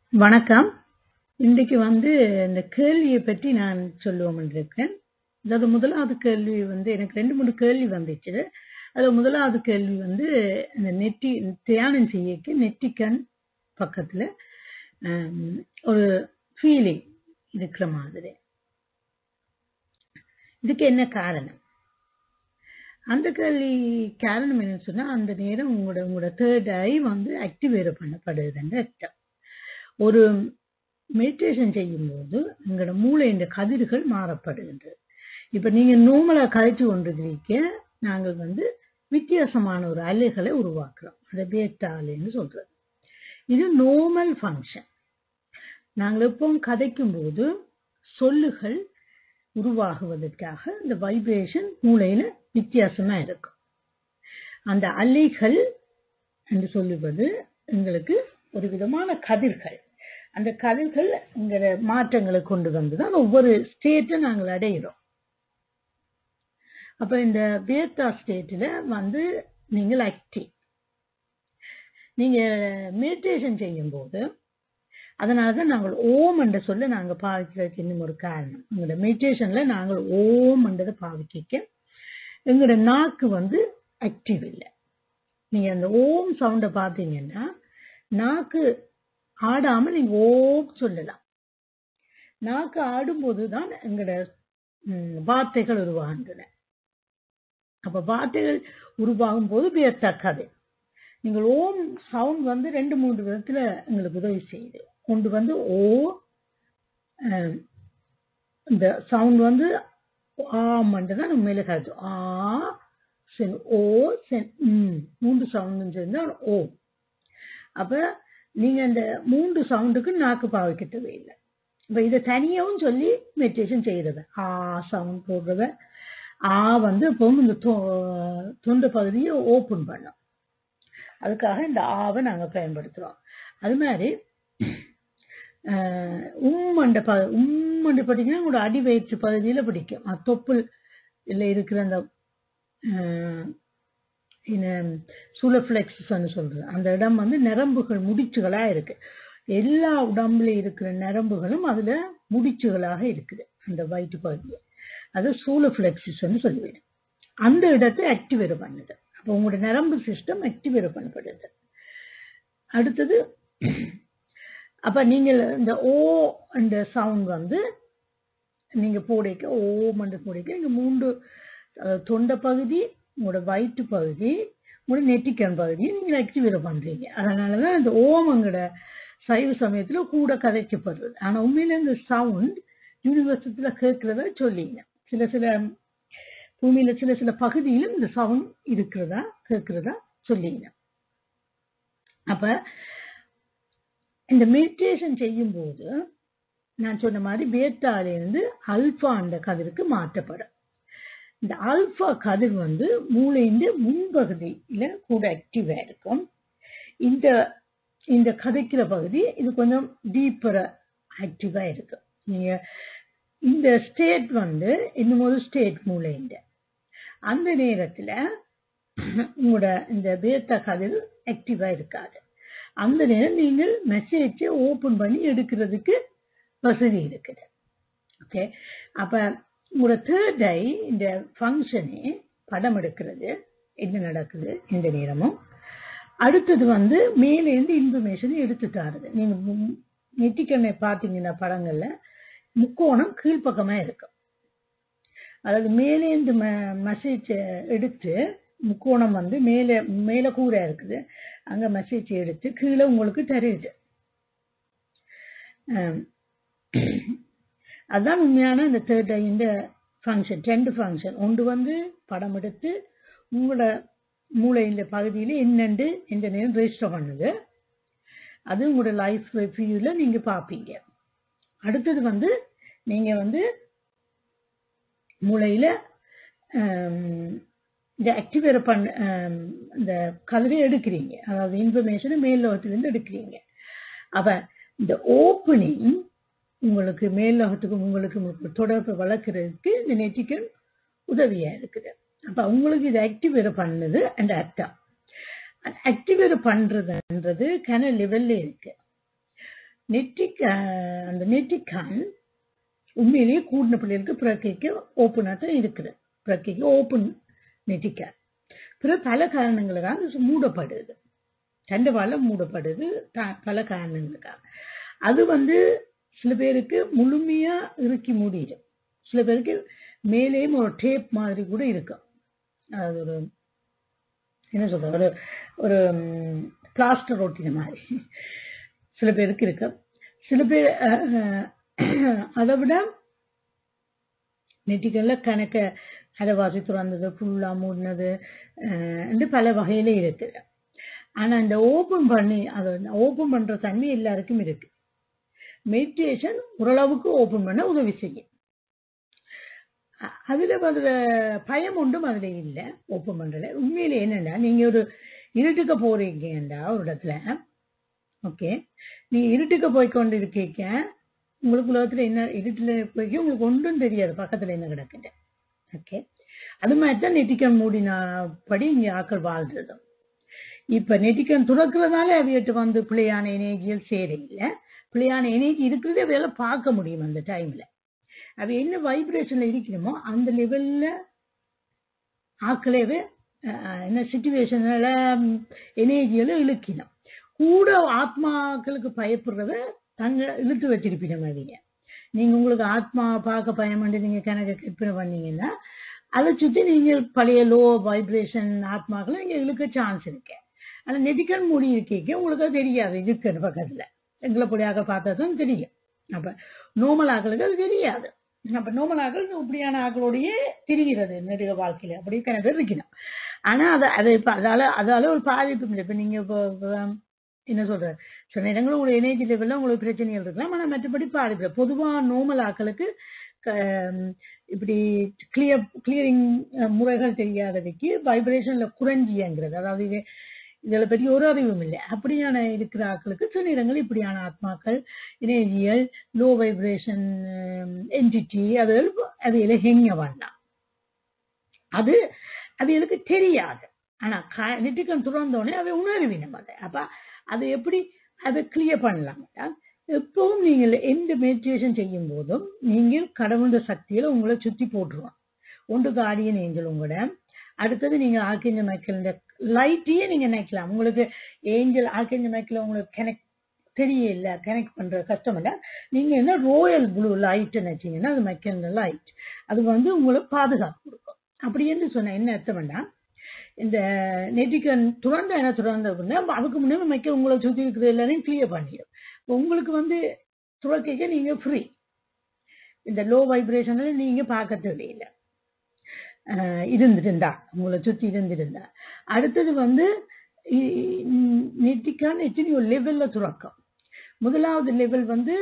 வணக்கம். இன்றைக்கு வந்து இந்த கேள்விய பற்றி நான் சொல்லுவோம்னு இருக்கேன். அதாவது முதலாவது கேள்வி வந்து எனக்கு 2, 3 கேள்வி வந்துச்சு. அதுல முதலாவது கேள்வி வந்து இந்த நெற்றி தியானம் செய்யக்கு நெற்றிக்கண் பக்கத்துல அம், ஒரு ஃபீலிங் இருக்கிற மாதிரி. இதுக்கு என்ன காரணம்? அந்த கேள்வி காரணம் என்னன்னு சொன்னா, அந்த நேரம் உங்களோட உங்களோட தேர்ட் ஐ வந்து ஆக்டிவேட் பண்ணப்படுதுன்னு அர்த்தம். ஒரு மெடிடேஷன் செய்யும்போது உங்களோட மூளையின் கதிர்கள் மாறப்படுகின்றது. இப்ப நீங்க நார்மலா கழிச்சு கொண்டிருக்கிறீங்க, நாங்கள் வந்து வித்தியாசமான ஒரு அலைகளை உருவாக்குறோம். அதை பேட்டா அலைன்னு சொல்றது. இது நார்மல் ஃபங்க்ஷன். நாங்கள் எப்பவும் கதைக்கும் போது சொல்லுகள் உருவாகுவதற்காக இந்த வைப்ரேஷன் மூளையில வித்தியாசமா இருக்கும். அந்த அலைகள் என்று சொல்லுவது எங்களுக்கு ஒரு விதமான கதிர்கள். அந்த கதிர்கள் என்கிற மாற்றங்களை கொண்டு வந்துதான் ஒவ்வொரு ஸ்டேட்டை நாங்கள் அடையிறோம். அப்ப இந்த பேத்தா ஸ்டேட்ல வந்து நீங்கள் ஆக்டிவ். நீங்க மெடிடேஷன் செய்யும்போது அதனாலதான் நாங்கள் ஓம் என்ற சொல்ல நாங்க பாவிக்கிறதுக்கு இன்னும் ஒரு காரணம். எங்களோட மெடிடேஷன்ல நாங்கள் ஓம் என்றதை பாவிக்க எங்களோட நாக்கு வந்து ஆக்டிவ் இல்லை. நீங்க அந்த ஓம் சவுண்ட பாத்தீங்கன்னா நாக்கு ஆடாம நீங்க ஓம் சொல்லலாம். நாக்கு ஆடும்போதுதான் எங்களோட ம், வார்த்தைகள் உருவாகின்றன. அப்ப வார்த்தைகள் உருவாகும் போது வியத்தக்கது. நீங்கள் ஓம் சவுண்ட் வந்து ரெண்டு மூன்று விதத்துல எங்களுக்கு உதவி செய்யுது. ஒன்று வந்து ஓ அஹ், இந்த சவுண்ட் வந்து ஆமண்டு தான் நம்ம மேல காது ஆ சென் ஓ சென் ம் மூன்று சவுண்டும் சேர்ந்தா ஓ அப்ப நீங்க அந்த மூன்று சவுண்டுக்கு நாக்கு பாவிக்க தேவையில்லை இப்ப இதை தனியாவும் சொல்லி மெடிடேஷன் செய்யறது ஆ சவுண்ட் போடுறத ஆ வந்து எப்பவும் இந்த தொ- தொண்டை பகுதியை ஓபன் பண்ணும் அதுக்காக இந்த ஆவை நாங்க பயன்படுத்துறோம் அது மாதிரி அஹ், உம்மண்ட ப உம்மண்ட படிங்கன்னா உங்களோட அடி வயிற்று பகுதியில பிடிக்கும் அது தொப்புள் இல்ல இருக்கிற அந்த சூலஃபிளெக்ஸஸ் சொல்றது அந்த இடம் வந்து நரம்புகள் முடிச்சுகளா இருக்கு எல்லா உடம்புல இருக்கிற நரம்புகளும் அதுல முடிச்சுகளாக இருக்குது அந்த வயிற்று பகுதியில அது சூலஃபிளெக்ஸஸ் சொல்லுவேன் அந்த இடத்தை ஆக்டிவேட் பண்ணுது அப்போ உங்களோட நரம்பு சிஸ்டம் ஆக்டிவேட் பண்ணப்படுது அடுத்தது அப்ப நீங்கள் இந்த ஓ அந்த சவுண்ட் வந்து நீங்க போடைக்க ஓம் என்று போடைக்க நீங்க மூன்று அஹ், தொண்டை பகுதி உங்களோட வயிற்று பகுதி உங்களோட நெற்றிக்கண் பகுதியை நீங்க ஆக்டிவேட் பண்றீங்க அதனாலதான் இந்த ஓமங்கட சைவ சமயத்துல கூட கதைக்கப்படுறது ஆனா உண்மையில இந்த சவுண்ட் யூனிவர்சத்துல கேட்கிறத சொல்லிங்க சில சில பூமியில சில சில பகுதியிலும் இந்த சவுண்ட் இருக்கிறதா கேட்கிறதா சொல்லிங்க அப்ப இந்த மெடிடேஷன் செய்யும்போது நான் சொன்ன மாதிரி பேட்டாலிருந்து அல்பா அந்த கதிருக்கு மாற்றப்படும் இந்த ஆல்பா கதிர் வந்து மூளையின் முன்பகுதியில கூட ஆக்டிவா இருக்கும் இந்த இந்த கதைக்கிற பகுதி இது கொஞ்சம் டீப்பரா ஆக்டிவா இருக்கு நீங்க இந்த ஸ்டேட் வந்து இன்னும் ஒரு ஸ்டேட் மூளையின் அந்த நேரத்துல உங்களோட இந்த பேத்தா கதிர் ஆக்டிவா இருக்காது அந்த நேரம் நீங்கள் மெசேஜை ஓபன் பண்ணி எடுக்கிறதுக்கு வசதி இருக்குது ஓகே அப்ப உங்களோட தேர்ட் ஐ இந்த ஃபங்க்ஷனே படம் எடுக்கிறது என்ன நடக்குது இந்த நேரமும் அடுத்தது வந்து மேலேருந்து இன்ஃபர்மேஷன் எடுத்து தாருது நீங்க மு- நெற்றிக்கண்ணை பார்த்தீங்கன்னா படங்கள்ல முக்கோணம் கீழ்ப்பக்கமா இருக்கும் அதாவது மேலேந்து மெசேஜ் எடுத்து முக்கோணம் வந்து மேலே மேல கூரை இருக்குது அங்க மெசேஜ் எடுத்து கீழே உங்களுக்கு தருது ஆம். அதான் உண்மையான இந்த தேர்ட் இந்த ஃபங்க்ஷன் ரெண்டு ஃபங்க்ஷன் ஒன்று வந்து படம் எடுத்து உங்களோட மூளையின் பகுதியில என்னண்டு இந்த நேரம் ரெஜிஸ்டர் பண்ணுது அது உங்களோட லைஃப் வியூல நீங்க பாப்பீங்க அடுத்தது வந்து நீங்க வந்து மூளையில ஆம், இந்த ஆக்டிவேட் பண்ண ஆம், இந்த கதிரை எடுக்கிறீங்க அதாவது இன்ஃபர்மேஷனை மேல் லோகத்திலிருந்து எடுக்கிறீங்க அப்ப இந்த ஓப்பனிங் உங்களுக்கு மேல் லோகத்துக்கும் உங்களுக்கு உங்களுக்கு தொடர்பு வளர்க்கறதுக்கு இந்த நெற்றிக்கல் உதவியா இருக்குது அப்ப உங்களுக்கு இது ஆக்டிவேட் பண்ணுது அந்த அர்த்தம் ஆக்டிவேட் பண்றதுன்றது கன லெவல்ல இருக்கு நெட்டிக் அஹ், அந்த நெட்டிக்கான் உண்மையிலேயே கூடின பிள்ளைகளுக்கு பிறக்கைக்கு ஓப்பனாக தான் இருக்குது பிறக்கைக்கு ஓப்பன் நெட்டிக்கான் பிறகு பல காரணங்களுக்காக அது மூடப்படுது தண்டவாள மூடப்படுது த- பல காரணங்களுக்காக அது வந்து சில பேருக்கு முழுமையா இறுக்கி மூடிடும் சில பேருக்கு மேலேயும் ஒரு டேப் மாதிரி கூட இருக்கும் அது ஒரு என்ன சொல்றது ஒரு ஒரு பிளாஸ்டர் ஒட்டின மாதிரி சில பேருக்கு இருக்கு சில பேர் அஹ், அஹ், அதை விட நெட்டிக்கல்ல கணக்க அரைவாசி துறந்தது ஃபுல்லா மூடினது அஹ், என்று பல வகையில இருக்குது ஆனா இந்த ஓபன் பண்ணி அதை ஓபன் பண்ற தன்மை எல்லாருக்கும் இருக்கு மெடிடேஷன் ஓரளவுக்கு ஓபன் பண்ண உதவி செய்யும் அ- அதுல அதுல பயம் ஒன்றும் அதுல இல்ல ஓப்பன் பண்றதுல உண்மையில என்னன்னா நீங்க ஒரு இருட்டுக்க போறீங்கடா ஒரு இடத்துல ஓகே நீங்க இருட்டுக்க போய் கொண்டு இருக்கீங்க உங்களுக்கு உலகத்துல என்ன இருட்டுல போய் உங்களுக்கு ஒன்றும் தெரியாது பக்கத்துல என்ன கிடக்குது ஓகே அது மாதிரி தான் நெட்டிக்கன் மூடினபடி இங்க ஆக்கள் வாழ்றதும் இப்ப நெட்டிக்கன் துறக்கிறதால அவையிட்டு வந்து பிள்ளையான எனர்ஜியில் சேர இல்ல பிள்ளையான எனர்ஜி இருக்கிறதே வேலை பார்க்க முடியும் அந்த டைம்ல அது என்ன வைப்ரேஷன்ல இருக்கணுமோ அந்த லெவல்ல ஆக்கலேவே அஹ், என்ன சுச்சுவேஷன்ல எனர்ஜியில இழுக்கணும் கூட ஆத்மாக்களுக்கு பயப்படுறத தங்க இழுத்து வச்சிருப்பீங்க அவங்க நீங்க உங்களுக்கு ஆத்மா பார்க்க பயம் பண்ணி நீங்க கணக்கு கற்பனை பண்ணீங்கன்னா அதை சுத்தி நீங்க பழைய லோ வைப்ரேஷன் ஆத்மாக்களை நீங்க இழுக்க சான்ஸ் இருக்கு ஆனா நெட்டிக்கன் மூடி இருக்கீங்க உங்களுக்கு அது தெரியாது இருக்குன்னு பக்கத்துல எங்களை பொடியாக பார்த்தா தான் தெரியும் அப்ப நோமல் ஆக்களுக்கு அது தெரியாது அப்ப நோமல் ஆக்கள் இப்படியான ஆக்களோடயே திரிகிறது நெடுக வாழ்க்கையில அப்படி கணக்கு பேர் இருக்கணும் ஆனா அது அது இப்ப அதால அதால ஒரு பாதிப்பு இல்லை இப்ப நீங்க இப்போ இப்போ, என்ன சொல்ற சில நேரங்களில் உங்களோட எனர்ஜி லெவல்ல உங்களுக்கு பிரச்சனைகள் இருக்கலாம் ஆனா மற்றபடி பாதிப்பு இல்லை. பொதுவா நோமல் ஆக்களுக்கு க- இப்படி கிளியர் கிளியரிங் முறைகள் தெரியாதவைக்கு வைப்ரேஷன்ல குறைஞ்சியங்கிறது அதாவது இது இதுல பெரிய ஒரு அறிவும் இல்லை அப்படியான இருக்கிற ஆட்களுக்கு சில நேரங்கள் இப்படியான ஆத்மாக்கள் எனர்ஜியல் லோ வைப்ரேஷன் என்டிட்டி அது அது ஹெங்க வேண்டாம் அது அது எனக்கு தெரியாது ஆனா நெட்டிக்கன் துறந்தோடனே அதை உணர்வினம் அதை அப்ப அது எப்படி அதை கிளியர் பண்ணலாம் எப்பவும் நீங்கள் எந்த மெடிடேஷன் செய்யும் போதும் நீங்கள் கடவுள சக்தியில உங்களை சுத்தி போட்டுருவோம் ஒன்று கார்டியன் ஏஞ்சல் உங்களோட அடுத்தது நீங்க ஆர்கேஞ்சல் மைக்கேல் இந்த லைட்டையே நீங்க நினைக்கலாம் உங்களுக்கு ஏஞ்சல் ஆர்கேஞ்சல் மைக்கேல் உங்களுக்கு கனெக்ட் தெரியல கனெக்ட் பண்ற கஷ்டம் இல்ல நீங்க என்ன ரோயல் ப்ளூ லைட் நினைச்சீங்கன்னா அது மைக்கேல் லைட் அது வந்து உங்களுக்கு பாதுகாப்பு கொடுக்கும் அப்படி என்று சொன்ன என்ன அர்த்தம்னா இந்த நெட்டிக்கன் துறந்த என்ன துறந்த அப்படின்னா அதுக்கு முன்னாடி மைக்க உங்களை சுத்தி இருக்கிறது எல்லாரையும் கிளியர் பண்ணிடும் இப்ப உங்களுக்கு வந்து துறக்கைக்கு நீங்க ஃப்ரீ இந்த லோ வைப்ரேஷன்ல நீங்க பார்க்க தேவையில்லை அஹ் இருந்திருந்தா உங்களை சுத்தி இருந்திருந்தா அடுத்தது வந்து நெட்டிக்கான எத்தனையோ லெவல்ல துறக்கம் முதலாவது லெவல் வந்து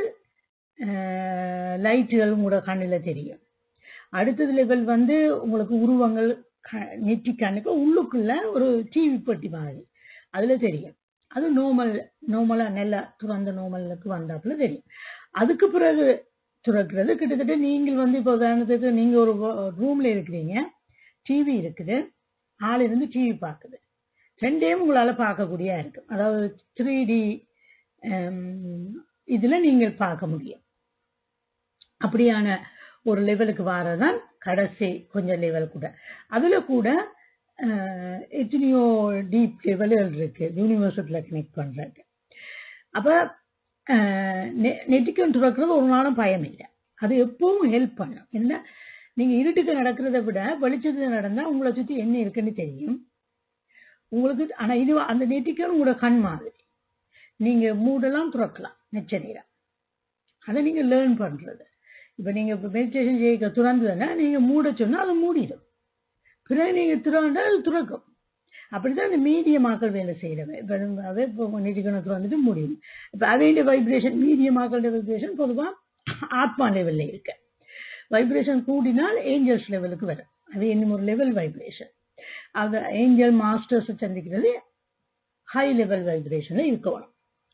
லைட்டுகள் உங்களோட கண்ணில் தெரியும் அடுத்தது லெவல் வந்து உங்களுக்கு உருவங்கள் க- நெற்றிக்கண்ணுக்கு உள்ளுக்குள்ள ஒரு டிவி பெட்டி மாதிரி அதுல தெரியும் அது நோமல் நார்மலா நல்லா துறந்த நோமலுக்கு வந்தாப்புல தெரியும் அதுக்கு பிறகு துறக்கிறது கிட்டத்தட்ட நீங்கள் வந்து இப்போ உதாரணத்துக்கு நீங்க ஒரு ரூம்ல இருக்கிறீங்க டிவி இருக்குது ஆள் இருந்து டிவி பார்க்குது ரெண்டையும் உங்களால பார்க்கக்கூடியா இருக்கு அதாவது த்ரீ டி இதுல நீங்கள் பார்க்க முடியும் அப்படியான ஒரு லெவலுக்கு வாரதான் கடைசி கொஞ்சம் லெவல் கூட அதுல கூட அஹ், எத்தனையோ டீப் லெவல்கள் இருக்கு யூனிவர்சிட்டியில கனெக்ட் பண்றது அப்ப நெட்டிக்கன் துறக்கிறது ஒரு நாளும் பயம் இல்லை அது எப்பவும் ஹெல்ப் பண்ணும் என்ன நீங்க இருட்டுக்கு நடக்கிறத விட வெளிச்சத்துல நடந்தா உங்களை சுத்தி என்ன இருக்குன்னு தெரியும் உங்களுக்கு ஆனா இது அந்த நெட்டிக்கன் உங்களோட கண் மாதிரி நீங்க மூடலாம் துறக்கலாம் நிச்ச நேரம் அதை நீங்க லேர்ன் பண்றது இப்ப நீங்க இப்ப மெடிடேஷன் செய்ய துறந்ததுன்னா நீங்க மூட சொன்னா அது மூடிடும் பிறகு நீங்க துறந்தா அது துறக்கும் அப்படிதான் இந்த மீடியமாக்கள் வேலை செய்யறது இப்ப நம்ம அதே இப்போ நெட்டிக்கண துறந்துட்டு முடியும் இப்ப அதே வைப்ரேஷன் மீடியமாக்கள் வைப்ரேஷன் பொதுவா ஆத்மா லெவல்ல இருக்கு வைப்ரேஷன் கூடினால் ஏஞ்சல்ஸ் லெவலுக்கு வரும் அது இன்னும் ஒரு லெவல் வைப்ரேஷன் அது ஏஞ்சல் மாஸ்டர்ஸ் சந்திக்கிறது ஹை லெவல் வைப்ரேஷன்ல இருக்கணும்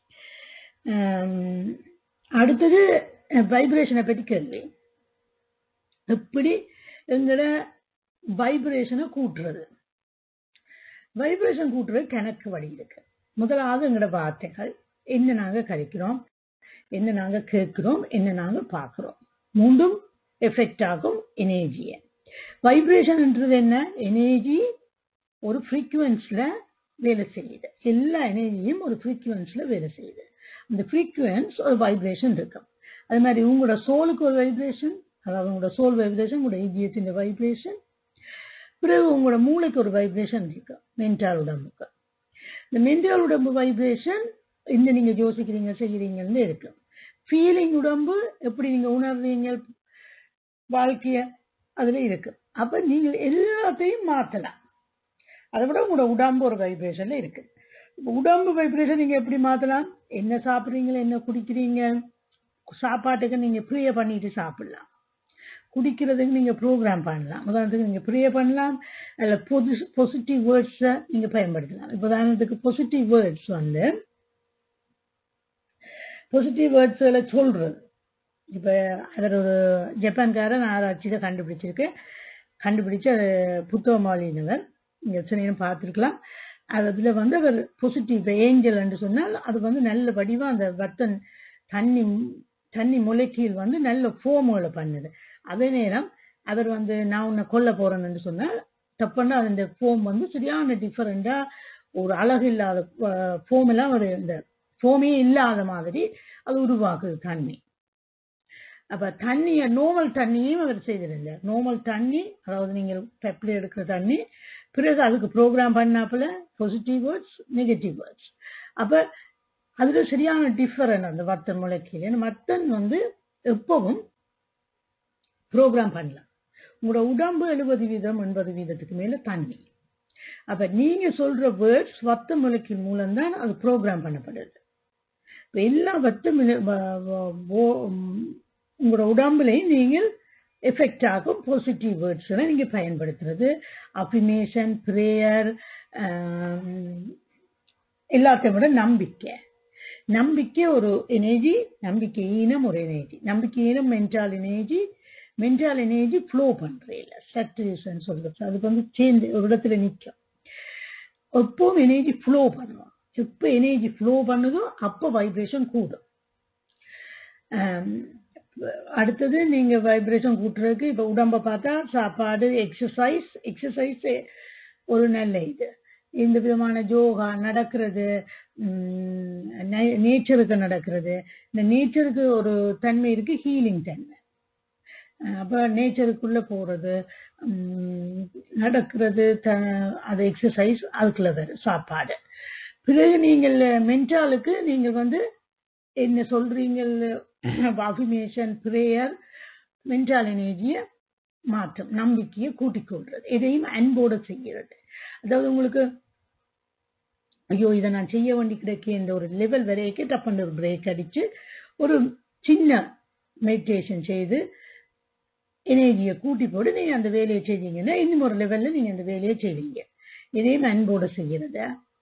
ஆம், அடுத்தது வைப்ரேஷனை பற்றி கேள்வி எப்படி எங்களோட வைப்ரேஷனை கூட்டுறது வைப்ரேஷன் கூட்டுறது கணக்கு வழி இருக்கு முதலாவது எங்களோட வார்த்தைகள் என்ன நாங்க கழிக்கிறோம் என்ன நாங்க கேட்கிறோம் என்ன நாங்க பார்க்கிறோம் மூன்றும் எஃபெக்ட் ஆகும் எனர்ஜிய வைப்ரேஷன்ன்றது என்ன எனர்ஜி ஒரு ஃப்ரீக்குவன்ஸ்ல வேலை செய்யுது எல்லா எனர்ஜியும் ஒரு ஃப்ரீக்குவன்ஸ்ல வேலை செய்யுது அந்த ஃப்ரீக்குவன்ஸ் ஒரு வைப்ரேஷன் இருக்கும் அது மாதிரி உங்களோட சோலுக்கு ஒரு வைப்ரேஷன் அதாவது உங்களோட சோல் வைப்ரேஷன் உங்களோட இதயத்தின் வைப்ரேஷன் பிறகு உங்களோட மூளைக்கு ஒரு வைப்ரேஷன் இருக்கு மென்டால் உடம்புக்கு இந்த மென்டால் உடம்பு வைப்ரேஷன் இந்த நீங்க யோசிக்கிறீங்க செய்கிறீங்கன்னு இருக்கு ஃபீலிங் உடம்பு எப்படி நீங்க உணர்றீங்க வாழ்க்கைய அதுல இருக்கு அப்ப நீங்க எல்லாத்தையும் மாத்தலாம் அதை விட உங்களோட உடம்பு ஒரு வைப்ரேஷன்ல இருக்கு இப்ப உடம்பு வைப்ரேஷன் நீங்க எப்படி மாத்தலாம் என்ன சாப்பிடுறீங்க என்ன குடிக்கிறீங்க சாப்பாட்டுக்கு நீங்க ப்ரே பண்ணிட்டு சாப்பிடலாம் குடிக்கிறதுக்கு நீங்க ப்ரோக்ராம் பண்ணலாம் உதாரணத்துக்கு நீங்க ப்ரே பண்ணலாம் அல்ல பொது பாசிட்டிவ் வேர்ட்ஸை நீங்க பயன்படுத்தலாம் இப்போ உதாரணத்துக்கு பாசிட்டிவ் வேர்ட்ஸ் வந்து பாசிட்டிவ் வேர்ட்ஸ்ல சொல்றது இப்ப அவர் ஒரு ஜப்பான்காரன் ஆராய்ச்சியில கண்டுபிடிச்சிருக்கு கண்டுபிடிச்சு அது புத்தகம் எழுதினவர் நீங்க எத்தனையும் பார்த்துருக்கலாம் அதுல வந்து அவர் பாசிட்டிவ் ஏஞ்சல் என்று சொன்னால் அது வந்து நல்ல வடிவா அந்த வத்தன் தண்ணி தண்ணி முளைக்கீழ் வந்து நல்ல ஃபோமுகளை பண்ணுது அதே நேரம் அவர் வந்து நான் உன்னை கொல்ல போறேன்னு சொன்னால் தப்புன்னா அந்த ஃபோம் வந்து சரியான டிஃபரெண்டா ஒரு அழகு இல்லாத ஃபோம் எல்லாம் ஒரு இந்த ஃபோமே இல்லாத மாதிரி அது உருவாக்குது தண்ணி அப்ப தண்ணிய நார்மல் தண்ணியும் அவர் செய்திருந்த நார்மல் தண்ணி அதாவது நீங்க பெப்ல எடுக்கிற தண்ணி பிறகு அதுக்கு ப்ரோக்ராம் பண்ணாப்புல பாசிட்டிவ் வேர்ட்ஸ் நெகட்டிவ் வேர்ட்ஸ் அப்ப அதுல சரியான டிஃபரன் அந்த வத்தன் முளைக்கீழ மத்தன் வந்து எப்பவும் ப்ரோக்ராம் பண்ணலாம் உங்களோட உடம்பு எழுபது வீதம் எண்பது வீதத்துக்கு மேல தண்ணி அப்ப நீங்க சொல்ற வேர்ட்ஸ் வத்த முளைக்கீழ் மூலம் தான் அது ப்ரோக்ராம் பண்ணப்படுது இப்ப எல்லா வத்த உங்களோட உடம்புலையும் நீங்கள் எஃபெக்ட் ஆகும் பாசிட்டிவ் வேர்ட்ஸ் நீங்க பயன்படுத்துறது அஃபிமேஷன் பிரேயர் எல்லாத்தையும் விட நம்பிக்கை நம்பிக்கை ஒரு எனர்ஜி நம்பிக்கை ஈனம் ஒரு எனர்ஜி நம்பிக்கை ஈனம் mental energy mental energy flow பண்றேன் சட்டுன்னு சொல்றது அதுக்கு வந்து சேர்ந்து ஒரு இடத்துல நிற்கும் எப்பவும் எனர்ஜி ஃப்ளோ பண்ணுவோம் எப்ப எனர்ஜி ஃப்ளோ பண்ணுதோ அப்ப வைப்ரேஷன் கூடும் அடுத்தது நீங்க வைப்ரேஷன் கூட்டுறதுக்கு இப்ப உடம்ப பார்த்தா சாப்பாடு எக்ஸசைஸ் எக்ஸசைஸ் ஒரு நல்ல இது இந்த விதமான யோகா நடக்கிறது நேச்சருக்கு நடக்கிறது இந்த நேச்சருக்கு ஒரு தன்மை இருக்கு ஹீலிங் தன்மை அப்ப நேச்சருக்குள்ள போறது நடக்கிறது அது எக்ஸசைஸ் அதுக்குள்ள வரும் சாப்பாடு பிறகு நீங்கள் மென்டாலுக்கு நீங்கள் வந்து என்ன சொல்றீங்க அஃபிமேஷன் பிரேயர் மென்டால் எனர்ஜியை மாற்றம் நம்பிக்கையை கூட்டிக் கொள்றது எதையும் அன்போட செய்கிறது அதாவது உங்களுக்கு ஐயோ இதை நான் செய்ய வேண்டி கிடைக்க இந்த ஒரு லெவல் வரைக்கும் டப்பன் ஒரு பிரேக் அடிச்சு ஒரு சின்ன மெடிடேஷன் செய்து எனர்ஜியை கூட்டி போட்டு நீங்க அந்த வேலையை செய்வீங்கன்னா இன்னும் ஒரு லெவல்ல நீங்க அந்த வேலையை செய்வீங்க இதையும் அன்போட செய்யறத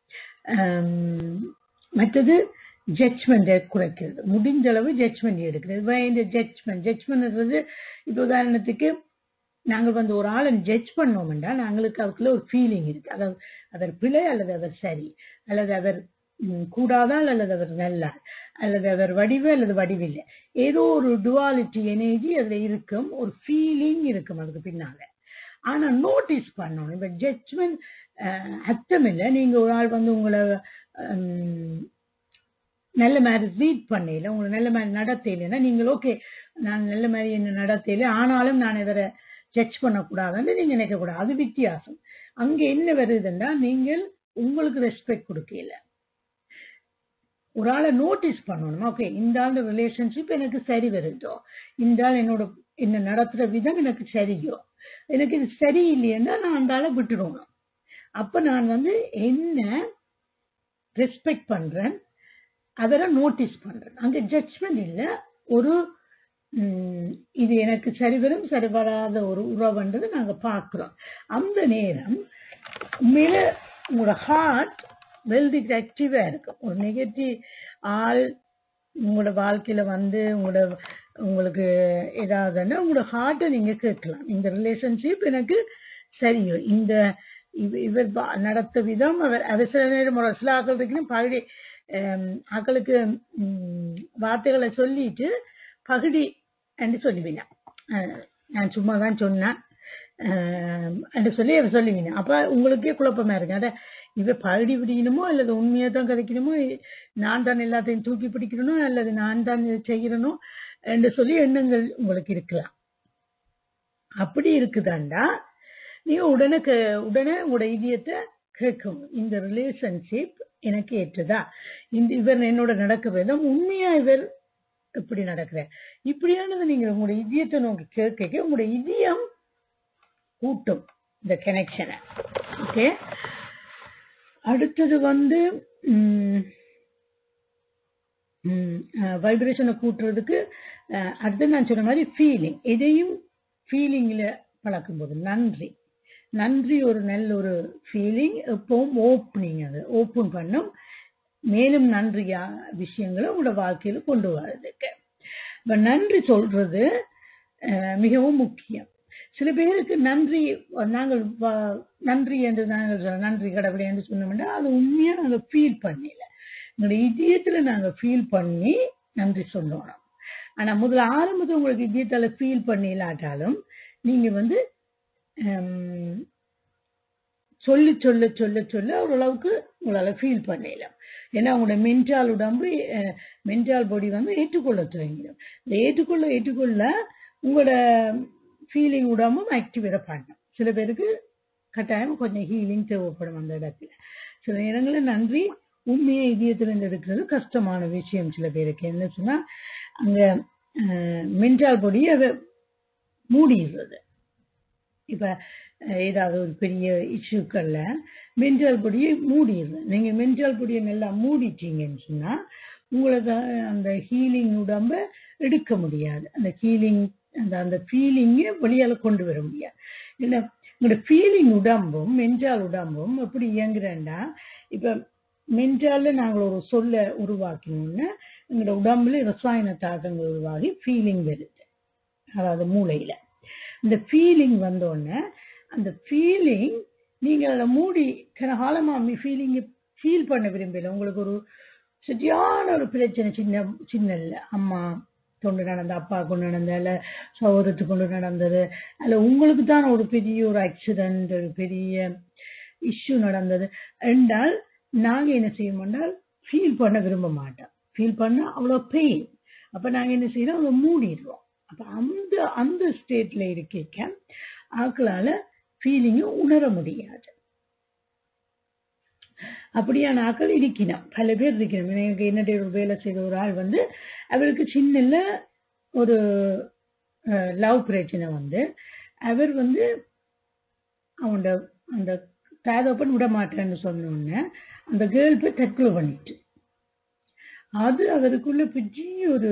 மற்றது ஜட்ஜ்மெண்ட்டை குறைக்கிறது முடிஞ்ச அளவு ஜட்ஜ்மெண்ட் எடுக்கிறது இந்த ஜட்ஜ்மெண்ட் ஜட்ஜ்மெண்ட்ன்றது இப்போ உதாரணத்துக்கு நாங்கள் வந்து ஒரு ஆளை ஜட்ஜ் பண்ணோம்னா நாங்களுக்கு அதுக்குள்ள ஒரு ஃபீலிங் இருக்கு அதாவது அவர் பிழை அல்லது அவர் சரி அல்லது அவர் கூடாதால் அல்லது அவர் நல்லார் அல்லது அவர் வடிவு அல்லது வடிவில்லை ஏதோ ஒரு டுவாலிட்டி எனர்ஜி அதுல இருக்கும் ஒரு ஃபீலிங் இருக்கும் அதுக்கு பின்னால ஆனா நோட்டீஸ் பண்ணணும் இப்ப ஜட்ஜ்மெண்ட் அர்த்தம் இல்லை நீங்க ஒரு ஆள் வந்து உங்களை நல்ல மாதிரி ரீட் பண்ணல உங்களை நல்ல மாதிரி நடத்தையிலன்னா நீங்கள் ஓகே நான் நல்ல மாதிரி என்ன நடத்தையில ஆனாலும் நான் இவரை ஜட்ஜ் பண்ணக்கூடாதுன்னு நீங்க நினைக்கக்கூடாது அது வித்தியாசம் அங்க என்ன வருதுன்னா நீங்கள் உங்களுக்கு ரெஸ்பெக்ட் கொடுக்கல ஒரு ஆளை நோட்டீஸ் பண்ணணும் ஓகே இந்த ஆள் ரிலேஷன்ஷிப் எனக்கு சரி வருதோ இந்த ஆள் என்னோட என்ன நடத்துற விதம் எனக்கு சரியோ எனக்கு இது சரியில்லைன்னா நான் அந்த ஆளை விட்டுடணும் அப்ப நான் வந்து என்ன ரெஸ்பெக்ட் பண்றேன் அவரை நோட்டீஸ் பண்றேன் அங்க ஜட்ஜ்மெண்ட் இல்ல ஒரு இது எனக்கு சரி வரும் சரி வராத ஒரு உறவுன்றது நாங்க பாக்குறோம் அந்த நேரம் உண்மையில உங்களோட ஹார்ட் வெல் ஆக்டிவா இருக்கும் ஒரு நெகட்டிவ் ஆள் உங்களோட வாழ்க்கையில வந்து உங்களோட உங்களுக்கு ஏதாவதுன்னா உங்களோட ஹார்ட்டை நீங்க கேட்கலாம் இந்த ரிலேஷன்ஷிப் எனக்கு சரியோ இந்த இவர் நடத்த விதம் அவர் அவர் சில நேரம் ஒரு சில ஆக்களுக்கு பழைய ஹம், ஆக்களுக்கு ம், வார்த்தைகளை சொல்லிட்டு பகுடி என்று சொல்லுவீங்க அஹ், நான் சும்மா தான் சொன்னேன் அஹ், என்று சொல்லி அவர் சொல்லுவீங்க அப்ப உங்களுக்கே குழப்பமா இருக்கு அட இவ பகுடி பிடிக்கணுமோ அல்லது உண்மையை தான் கதைக்கணுமோ நான் தான் எல்லாத்தையும் தூக்கி பிடிக்கணும் அல்லது நான் தான் இதை செய்யறனோ என்று சொல்லி எண்ணங்கள் உங்களுக்கு இருக்கலாம் அப்படி இருக்குதாண்டா நீங்க உடனே கே- உடனே உங்களோட இதயத்தை கேட்கும் இந்த ரிலேஷன்ஷிப் எனக்கு ஏற்றதா இந்த இவர் என்னோட நடக்க வேண்டும் உண்மையா இவர் இப்படி நடக்கிற இப்படியானது நீங்க உங்களுடைய இதயத்தை நோக்கி கேட்க உங்களுடைய இதயம் கூட்டும் இந்த கனெக்ஷனை ஓகே அடுத்தது வந்து வைப்ரேஷனை கூட்டுறதுக்கு அஹ், அடுத்து நான் சொன்ன மாதிரி ஃபீலிங் எதையும் ஃபீலிங்கில் பழக்கும்போது நன்றி நன்றி ஒரு நல்ல ஒரு ஃபீலிங் எப்பவும் ஓப்பனிங் அது ஓப்பன் பண்ணும் மேலும் நன்றியா விஷயங்களை உங்களோட வாழ்க்கையில கொண்டு வர்றதுக்கு இப்ப நன்றி சொல்றது அஹ், மிகவும் முக்கியம் சில பேருக்கு நன்றி நாங்கள் வ- நன்றி என்று நாங்கள் சொல்ல- நன்றி கடவுளே என்று சொன்னோம்னா அது உண்மையா நாங்க ஃபீல் பண்ணல எங்களுடைய இதயத்துல நாங்க ஃபீல் பண்ணி நன்றி சொல்லணும் ஆனா முதல்ல ஆரம்பத்துல உங்களுக்கு இதயத்தால ஃபீல் பண்ணிலாட்டாலும் நீங்க வந்து ஹம், சொல்லி சொல்ல சொல்ல சொல்ல ஓரளவுக்கு உங்களால ஃபீல் பண்ணிடலாம் ஏன்னா உங்களோட மென்டால் உடம்பு மென்டால் பாடி வந்து ஏற்றுக்கொள்ள துவங்கிடும் இந்த ஏற்றுக்கொள்ள ஏற்றுக்கொள்ள உங்களோட ஃபீலிங் உடம்பும் ஆக்டிவேட் பண்ணும் சில பேருக்கு கட்டாயம் கொஞ்சம் ஹீலிங் தேவைப்படும் அந்த இடத்துல சில நேரங்களில் நன்றி உண்மையை இதயத்திலிருந்து எடுக்கிறது கஷ்டமான விஷயம் சில பேருக்கு என்ன சொன்னா அங்க மென்டால் பாடி அதை மூடிடுறது இப்ப அஹ், ஏதாவது ஒரு பெரிய இஷ்யூக்கள்ல மென்டால் பொடியை மூடிடுது நீங்க மென்டால் பொடியை நல்லா மூடிட்டீங்கன்னு சொன்னா உங்களுக்கு அந்த ஹீலிங் உடம்ப எடுக்க முடியாது அந்த ஹீலிங் அந்த அந்த ஃபீலிங்கை வெளியால கொண்டு வர முடியாது இல்ல உங்களோட ஃபீலிங் உடம்பும் மென்டால் உடம்பும் எப்படி இயங்குறேன்னா இப்ப மென்டால்ல நாங்கள் ஒரு சொல்ல உருவாக்கணும்னா எங்களோட உடம்புல ரசாயன தாக்கங்கள் உருவாகி ஃபீலிங் வருது அதாவது மூளையில இந்த ஃபீலிங் வந்தோடனே அந்த ஃபீலிங் நீங்க அதை மூடி கனகாலமா ஃபீலிங் ஃபீல் பண்ண விரும்பல உங்களுக்கு ஒரு சரியான ஒரு பிரச்சனை சின்ன சின்ன இல்ல அம்மா கொண்டு நடந்த அப்பா கொண்டு நடந்த இல்ல சௌரத்து கொண்டு நடந்தது அல்ல உங்களுக்கு தான் ஒரு பெரிய ஒரு ஆக்சிடென்ட் ஒரு பெரிய இஷ்யூ நடந்தது என்றால் நாங்க என்ன செய்ய என்றால் ஃபீல் பண்ண விரும்ப மாட்டோம் ஃபீல் பண்ண அவ்வளோ பெயின் அப்ப நாங்க என்ன செய்யறோம் அதை மூடிடுறோம் அப்ப அந்த அந்த ஸ்டேட்ல இருக்க ஆக்களால ஃபீலிங்கும் உணர முடியாது அப்படியான ஆக்கள் இருக்கணும் பல பேர் இருக்கணும் எனக்கு என்னுடைய ஒரு வேலை செய்த ஒரு ஆள் வந்து அவருக்கு சின்ன ஒரு லவ் பிரச்சனை வந்து அவர் வந்து அவனோட அந்த தாதப்பன் விட மாட்டேன்னு சொன்ன உடனே அந்த கேர்ள் போய் தற்கொலை பண்ணிட்டு அது அவருக்குள்ள பெரிய ஒரு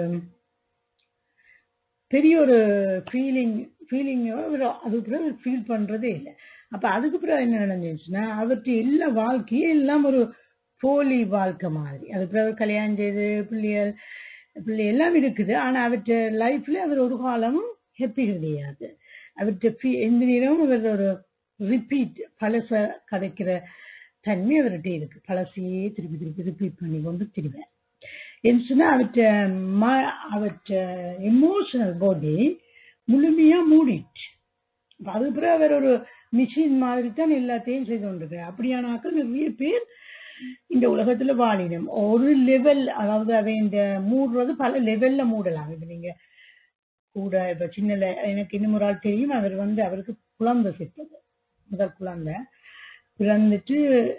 பெரிய ஒரு ஃபீலிங் ஃபீலிங் அதுக்கு பிறகு ஃபீல் பண்றதே இல்லை அப்ப அதுக்கு பிறகு என்ன நடந்துச்சுன்னா அவர்கிட்ட எல்லா வாழ்க்கையும் எல்லாம் ஒரு போலி வாழ்க்கை மாதிரி அதுக்கு பிறகு கல்யாணம் செய்து பிள்ளைகள் பிள்ளை எல்லாம் இருக்குது ஆனா அவர்கிட்ட லைஃப்ல அவர் ஒரு காலமும் ஹாப்பி கிடையாது அவர்கிட்ட எந்த நேரமும் அவர் ஒரு ரிப்பீட் பழச கதைக்கிற தன்மை அவர்கிட்ட இருக்கு பழசையே திருப்பி திருப்பி ரிப்பீட் பண்ணி கொண்டு திருவேன் என்ன சொன்னா அவற்ற அவற்ற எமோஷனல் பாடி முழுமையா மூடிட்டு அதுக்கு பிறகு அவர் ஒரு மிஷின் மாதிரி தான் எல்லாத்தையும் செய்து கொண்டிருக்கிறார் அப்படியான ஆக்கள் நிறைய பேர் இந்த உலகத்துல வாழினம் ஒரு லெவல் அதாவது அவை இந்த மூடுறது பல லெவல்ல மூடலாம் இப்ப நீங்க கூட இப்ப சின்ன எனக்கு இன்னும் ஒரு ஆள் தெரியும் அவர் வந்து அவருக்கு குழந்தை செத்தது முதல் குழந்தை பிறந்துட்டு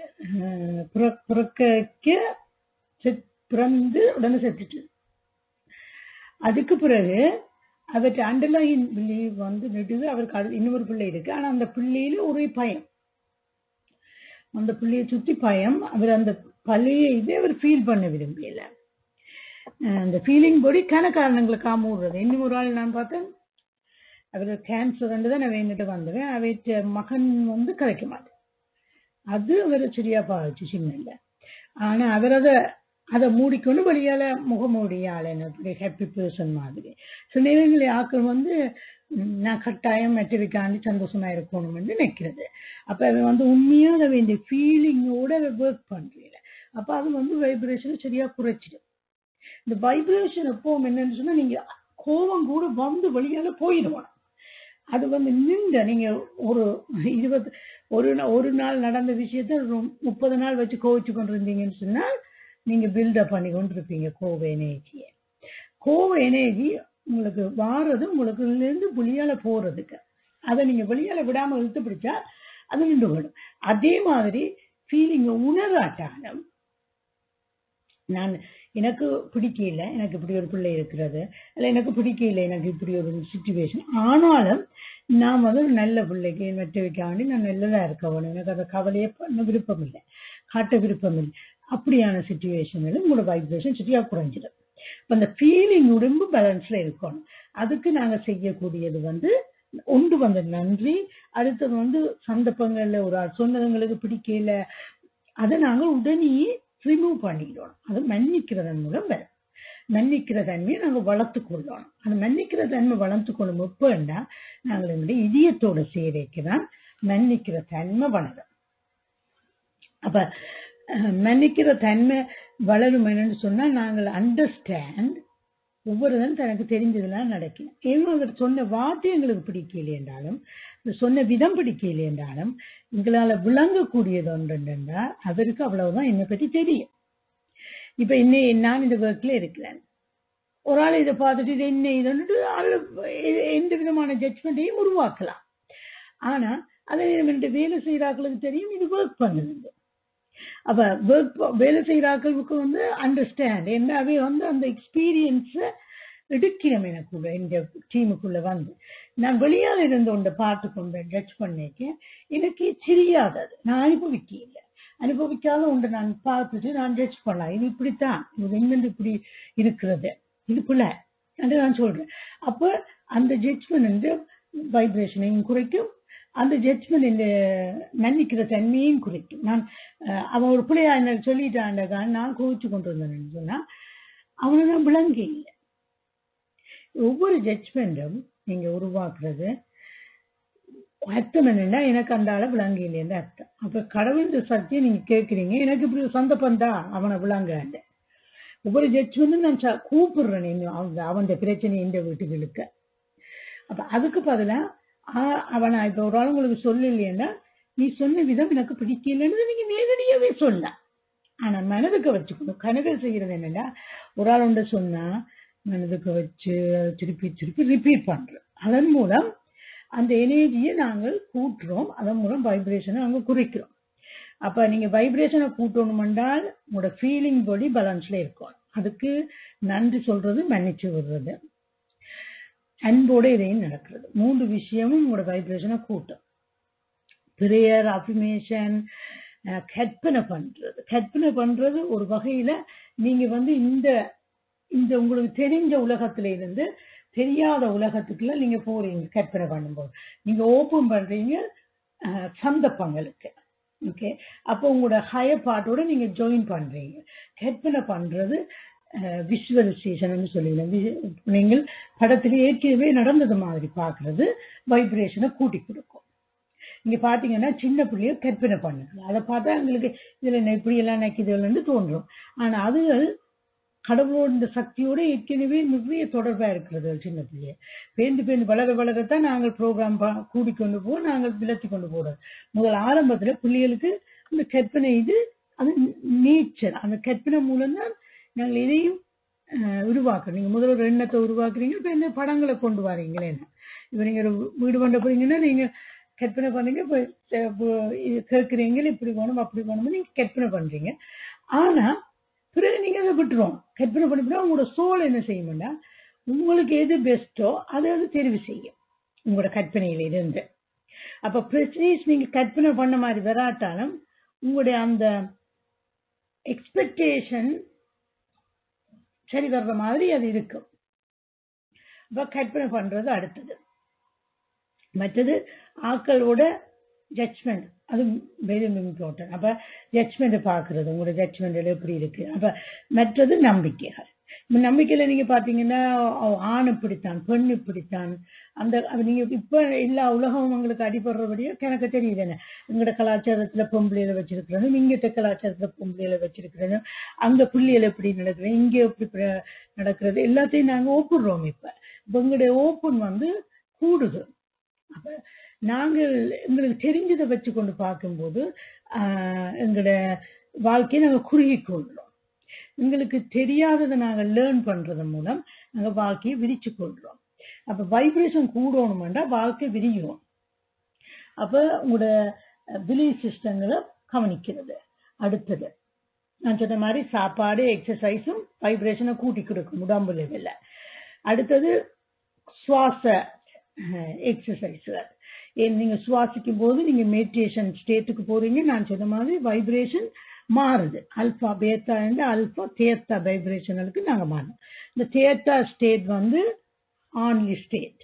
பிறக்க பிறந்து உடனே செத்துட்டு அதுக்கு பிறகு அவற்றை அண்டர்லைன் பிலீவ் வந்து நெடுது அவருக்கு இன்னொரு பிள்ளை இருக்கு ஆனா அந்த பிள்ளையில ஒரே பயம் அந்த பிள்ளையை சுத்தி பயம் அவர் அந்த பழைய இதை அவர் ஃபீல் பண்ண விரும்பல அந்த ஃபீலிங் படி கன காரணங்களை மூடுறது இன்னும் ஒரு ஆள் நான் பார்த்தேன் அவர் கேன்சர் வந்து தான் நான் வேண்டிட்டு வந்தவன் அவற்ற மகன் வந்து கலைக்க மாட்டேன் அது அவர் சரியா பாதிச்சு சின்ன இல்லை ஆனா அவர் அதை அதை மூடிக்கொண்டு வெளியால முகமூடியால் என்ன ஹாப்பி பர்சன் மாதிரி சில நேரங்களில் ஆக்கள் வந்து நான் கட்டாயம் மெட்டரிக்காண்டி சந்தோஷமா இருக்கணும் என்று நினைக்கிறது அப்ப அவன் வந்து உண்மையாக வேண்டிய ஃபீலிங்கோட அதை ஒர்க் பண்றீங்க அப்ப அது வந்து வைப்ரேஷனை சரியா குறைச்சிடும் இந்த வைப்ரேஷன் எப்பவும் என்னன்னு சொன்னா நீங்க கோபம் கூட வந்து வெளியால போயிடுவான் அது வந்து நின்ற நீங்க ஒரு இருபது ஒரு நா- ஒரு நாள் நடந்த விஷயத்த ஒரு முப்பது நாள் வச்சு கோவிச்சு கொண்டு இருந்தீங்கன்னு சொன்னா நீங்க பில்டப் பண்ணி கொண்டு இருப்பீங்க கோவ எனர்ஜியை கோவ எனர்ஜி உங்களுக்கு வாரது உங்களுக்கு இருந்து வெளியால போறதுக்கு அதை நீங்க வெளியால விடாம இழுத்து பிடிச்சா அது நின்று போயிடும் அதே மாதிரி ஃபீலிங் உணராட்டாலும் நான் எனக்கு பிடிக்கல எனக்கு இப்படி ஒரு பிள்ளை இருக்கிறது இல்ல எனக்கு பிடிக்கல எனக்கு இப்படி ஒரு சுச்சுவேஷன் ஆனாலும் நான் வந்து ஒரு நல்ல பிள்ளைக்கு மற்றவைக்காண்டி நான் நல்லதா இருக்க வேணும் எனக்கு அந்த கவலையே பண்ண விருப்பம் இல்லை காட்ட விருப்பம் இல்லை அப்படியான சுச்சுவேஷன்ல உங்களோட வைப்ரேஷன் சரியா குறைஞ்சிடும் இப்ப அந்த ஃபீலிங் உடம்பு பேலன்ஸ்ல இருக்கணும் அதுக்கு நாங்க செய்யக்கூடியது வந்து ஒன்று வந்து நன்றி அடுத்தது வந்து சந்தர்ப்பங்கள்ல ஒரு ஆள் சொன்னதுங்களுக்கு பிடிக்கல அதை நாங்க உடனே ரிமூவ் பண்ணிடணும் அது மன்னிக்கிறதன் மூலம் வரும் மன்னிக்கிற தன்மையை நாங்க வளர்த்து கொள்ளணும் அந்த மன்னிக்கிற தன்மை வளர்த்து கொள்ளும் எப்பன்னா நாங்கள் என்னுடைய இதயத்தோட சேரைக்கு தான் மன்னிக்கிற தன்மை வளரும் அப்ப அஹ், மன்னிக்கிற தன்மை வளரும் என்னன்னு சொன்னா நாங்கள் அண்டர்ஸ்டாண்ட் ஒவ்வொருவரும் தனக்கு தெரிஞ்சதெல்லாம் நடக்கும் ஏன்னா அவர் சொன்ன வார்த்தை எங்களுக்கு பிடிக்கல என்றாலும் இந்த சொன்ன விதம் பிடிக்கல என்றாலும் எங்களால விளங்கக்கூடியது ஒன்று என்றால் அவருக்கு அவ்வளவுதான் என்னை பற்றி தெரியும் இப்ப இன்னை நான் இந்த ஒர்க்ல இருக்கிறேன் ஒரு ஆள் இதை பார்த்துட்டு இது என்ன இதுன்னுட்டு ஆளு எ- எந்த விதமான ஜட்ஜ்மெண்ட்டையும் உருவாக்கலாம் ஆனா அதே நேரம் வேலை செய்யறாக்களுக்கு தெரியும் இது ஒர்க் பண்ணுது அப்ப ஒர்க் வேலை செய்யறாக்களுக்கு வந்து அண்டர்ஸ்டாண்ட் என்னவே வந்து அந்த எக்ஸ்பீரியன்ஸ எடுக்கிறோம் எனக்குள்ள இந்த டீமுக்குள்ள வந்து நான் வெளியால இருந்து ஒன்றை பார்த்து கொண்டு ஜட்ஜ் பண்ணிக்க எனக்கு தெரியாதது நான் அனுபவிக்க இல்லை அனுபவிக்காத ஒன்றை நான் பார்த்துட்டு நான் ஜட்ஜ் பண்ணலாம் இது இப்படித்தான் இது எங்கிருந்து இப்படி இருக்கிறது இதுக்குள்ள என்று நான் சொல்றேன் அப்ப அந்த ஜட்ஜ்மெண்ட் வைப்ரேஷனையும் குறைக்கும் அந்த ஜட்ஜ்மெண்ட் இந்த மன்னிக்கிற தன்மையும் குறைக்கும் நான் அஹ், அவன் ஒரு பிள்ளையா என்ன சொல்லிட்டான்டா நான் கோவிச்சு கொண்டு வந்தேன்னு சொன்னா அவனை நான் விளங்க இல்லை ஒவ்வொரு ஜட்ஜ்மெண்ட்டும் நீங்க உருவாக்குறது அர்த்தம் என்னன்னா எனக்கு அந்த ஆளை விளங்க இல்லைன்னு அர்த்தம் அப்ப கடவுள் சக்தியை நீங்க கேட்குறீங்க எனக்கு இப்படி ஒரு சந்தர்ப்பம் தான் அவனை விளங்காண்டு ஒவ்வொரு ஜட்ஜ்மெண்ட்டும் நான் ச- கூப்பிடுறேன் இன்னும் அவன் அவன் பிரச்சனை இந்த வீட்டுக்கு இழுக்க அப்ப அதுக்கு பதிலா ஆ- அவனை இப்ப ஒரு ஆள் உங்களுக்கு சொல்லலைன்னா நீ சொன்ன விதம் எனக்கு பிடிக்கலன்னு நீங்க நேரடியாவே சொல்லலாம் ஆனா மனதுக்கு வச்சுக்கணும் கனவில் செய்யறது என்னன்னா ஒரு ஆள் ஒன்று சொன்னா மனதுக்கு வச்சு அதை திருப்பி திருப்பி ரிப்பீட் பண்றோம் அதன் மூலம் அந்த எனர்ஜியை நாங்கள் கூட்டுறோம் அதன் மூலம் வைப்ரேஷனை நாங்கள் குறைக்கிறோம் அப்ப நீங்க வைப்ரேஷனை கூட்டணும் என்றால் உங்களோட ஃபீலிங் பாடி பேலன்ஸ்ல இருக்கும் அதுக்கு நன்றி சொல்றது மன்னிச்சு விடுறது அன்போட இதையும் நடக்கிறது மூன்று விஷயமும் உங்களோட வைப்ரேஷனை கூட்டும் பிரேயர் அஃபிமேஷன் கற்பனை பண்றது கற்பனை பண்றது ஒரு வகையில நீங்க வந்து இந்த இந்த உங்களுக்கு தெரிஞ்ச உலகத்துல இருந்து தெரியாத உலகத்துக்குள்ள நீங்க போறீங்க கற்பனை பண்ணும்போது நீங்க ஓபன் பண்றீங்க அஹ், சந்தர்ப்பங்களுக்கு ஓகே அப்போ உங்களோட ஹையர் பார்ட்டோட நீங்க ஜாயின் பண்றீங்க கற்பனை பண்றது விஷுவலைசேஷன் சொல்லுவீங்க நீங்கள் படத்துல ஏற்கனவே நடந்தது மாதிரி பார்க்கிறது வைப்ரேஷனை கூட்டி கொடுக்கும் இங்க பாத்தீங்கன்னா சின்ன பிள்ளைய கற்பனை பண்ணுது அதை பார்த்தா எங்களுக்கு இதுல என்ன இப்படி எல்லாம் நிக்குதுன்னு தோன்றும் ஆனா அதுகள் கடவுளோட இந்த சக்தியோட ஏற்கனவே நிறைய தொடர்பா இருக்கிறது சின்ன பிள்ளைய பேந்து பேந்து வளர வளரத்தான் நாங்கள் ப்ரோக்ராம் கூடிக்கொண்டு போக நாங்கள் விலத்தி கொண்டு போறோம் முதல் ஆரம்பத்துல பிள்ளைகளுக்கு அந்த கற்பனை இது அது நீச்சல் அந்த கற்பனை மூலம்தான் நாங்கள் இதையும் அஹ், உருவாக்குறோம் நீங்க முதல்ல ஒரு எண்ணத்தை உருவாக்குறீங்க இப்ப இந்த படங்களை கொண்டு வரீங்களே இப்ப நீங்க ஒரு வீடு பண்ண போறீங்கன்னா நீங்க கற்பனை பண்ணீங்க இப்ப அஹ், இப்ப இது கேட்குறீங்க இப்படி வேணும் அப்படி வேணும்னு நீங்க கற்பனை பண்றீங்க ஆனா பிறகு நீங்க அதை விட்டுரும் கற்பனை பண்ணிவிட்டா உங்களோட சோல் என்ன செய்யும்னா உங்களுக்கு எது பெஸ்ட்டோ அதை அது தெரிவு செய்யும் உங்களோட கற்பனையில இருந்து அப்ப ப்ரெசீஸ் நீங்க கற்பனை பண்ண மாதிரி வராட்டாலும் உங்களுடைய அந்த எக்ஸ்பெக்டேஷன் சரி வர்ற மாதிரி அது இருக்கும் அப்ப கற்பனை பண்றது அடுத்தது மற்றது ஆக்களோட ஜட்ஜ்மெண்ட் அது வெரி இம்பார்ட்டன்ட் அப்ப ஜட்ஜ்மெண்ட் பாக்குறது உங்களோட ஜட்ஜ்மெண்ட் எப்படி இருக்கு அப்ப மற்றது நம்பிக்கைகள் இப்ப நம்பிக்கையில நீங்க பாத்தீங்கன்னா அஹ் ஆண் இப்படித்தான் பெண் இப்படித்தான் அந்த அது நீங்க இப்ப எல்லா உலகம் உங்களுக்கு அடிபடுறபடியே எனக்கு தெரியல என்ன எங்கட கலாச்சாரத்துல பொம்பளையில வச்சிருக்கிறது இங்கிட்ட கலாச்சாரத்துல பொம்பளையில வச்சிருக்கிறது அங்க பிள்ளைகள் எப்படி நடக்குது இங்க எப்படி பிர- நடக்கிறது எல்லாத்தையும் நாங்க ஒப்பிடுறோம் இப்ப இப்ப எங்களுடைய ஓப்பன் வந்து கூடுது அப்ப நாங்கள் எங்களுக்கு தெரிஞ்சதை வச்சு கொண்டு பார்க்கும்போது ஆஹ் எங்களோட வாழ்க்கையை நாங்க குறுகி கொள்றோம் எங்களுக்கு தெரியாததை நாங்க லேர்ன் பண்றது மூலம் நாங்க வாழ்க்கையை விரிச்சு கொள்றோம் அப்ப வைப்ரேஷன் கூடணும்னா வாழ்க்கை விரியும் அப்ப உங்களோட பிலீஃப் சிஸ்டங்களை கவனிக்கிறது அடுத்தது நான் சொன்ன மாதிரி சாப்பாடு எக்ஸசைஸும் வைப்ரேஷனை கூட்டி கொடுக்கும் உடம்பு லெவல்ல அடுத்தது சுவாச எக்ஸசைஸ் நீங்க சுவாசிக்கும் போது நீங்க மெடிடேஷன் ஸ்டேட்டுக்கு போறீங்க நான் சொன்ன மாதிரி வைப்ரேஷன் மாறுது அல்பா பேத்தா என்ற அல்பா தேத்தா வைப்ரேஷனுக்கு நாங்க மாறணும் இந்த தேத்தா ஸ்டேட் வந்து ஆன்லி ஸ்டேட்